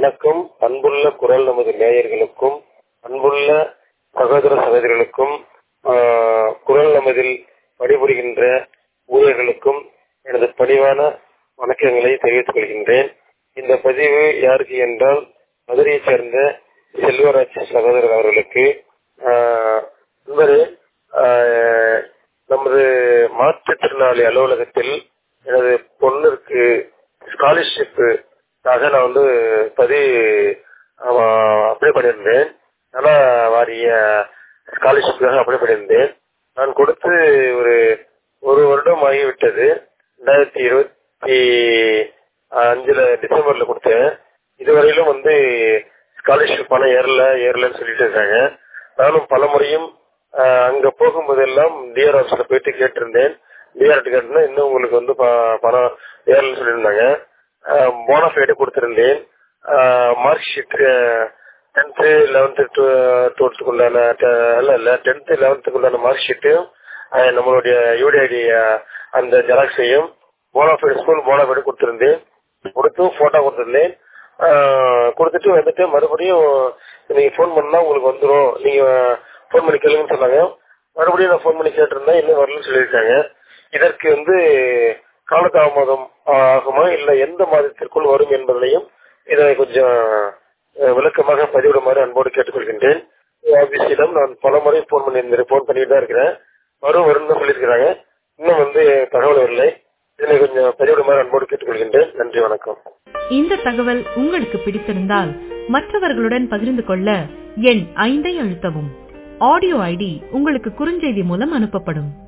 வணக்கம் அன்புள்ள குரல் நமது நேயர்களுக்கும் அன்புள்ள சகோதர சகோதரிகளுக்கும் ஆஹ், குரல் நமதில் பணிபுரிகின்ற ஊழியர்களுக்கும் எனது பணிவான வணக்கங்களை தெரிவித்துக் கொள்கின்றேன் இந்த பதிவு யாருக்கு என்றால் மதுரையைச் சேர்ந்த செல்வராஜ் சகோதரர் அவர்களுக்கு ஆஹ், நண்பரே ஆஹ், நமது மாற்றுத்திறனாளி அலுவலகத்தில் எனது பொண்ணிற்கு ஸ்காலர்ஷிப்புக்காக நான் வந்து பதிவு அப்ளை பண்ணியிருந்தேன் ஆனா வாரிய ஸ்காலர்ஷிப்புக்காக அப்ளை பண்ணியிருந்தேன் நான் கொடுத்து ஒரு ஒரு வருடம் ஆகிவிட்டது ரெண்டாயிரத்தி இருபத்தி அஞ்சுல டிசம்பர்ல கொடுத்தேன் இதுவரையிலும் வந்து ஸ்காலர்ஷிப் பணம் ஏறல ஏறலன்னு சொல்லிட்டு இருக்காங்க நானும் பல முறையும் ஆஹ், அங்க போகும்போதெல்லாம் டிஆர் ஆஃபீஸ்ல போயிட்டு கேட்டிருந்தேன் டிஆர் கேட்டிருந்தேன் இன்னும் உங்களுக்கு வந்து ப- பணம் ஏறலன்னு சொல்லியிருந்தாங்க போனஃபைடு கொடுத்திருந்தேன் மார்க் ஷீட் டென்த்து லெவன்த்து டுவெல்த்துக்கு உண்டான ட- இல்ல இல்ல டென்த்து லெவன்த்துக்கு உண்டான மார்க் ஷீட்டையும் நம்மளுடைய யூடிஐடி அந்த ஜெராக்ஸையும் போனஃபைடு ஸ்கூல் போனஃபைடு கொடுத்திருந்தேன் கொடுத்தும் போட்டோ கொடுத்திருந்தேன் ஆஹ், கொடுத்துட்டு வந்துட்டு மறுபடியும் நீங்க ஃபோன் பண்ணா உங்களுக்கு வந்துரும் நீங்க ஃபோன் பண்ணி கேளுங்கன்னு சொன்னாங்க மறுபடியும் நான் ஃபோன் பண்ணி கேட்டிருந்தேன் இன்னும் வரலன்னு சொல்லியிருக்காங்க இதற்கு வந்து காலதாமதம் ஆகுமா இல்ல எந்த மாதத்திற்குள் வரும் என்பதையும் இதை கொஞ்சம் அஹ், விளக்கமாக பதிவிடுமாறு அன்போடு கேட்டுக்கொள்கின்றேன் ஆபீஸிடம் நான் பல முறை ஃபோன் பண்ணி ஃபோன் பண்ணிட்டு தான் இருக்கிறேன் வரும் வரும்னு தான் சொல்லியிருக்கிறாங்க இன்னும் வந்து தகவல் வரலை இதனை கொஞ்சம் பதிவிடுமாறு அன்போடு கேட்டுக்கொள்கின்றேன் நன்றி வணக்கம் இந்த தகவல் உங்களுக்கு பிடித்திருந்தால் மற்றவர்களுடன் பகிர்ந்து கொள்ள எண் ஐந்தை அழுத்தவும் ஆடியோ ஐடி உங்களுக்கு குறுஞ்செய்தி மூலம் அனுப்பப்படும்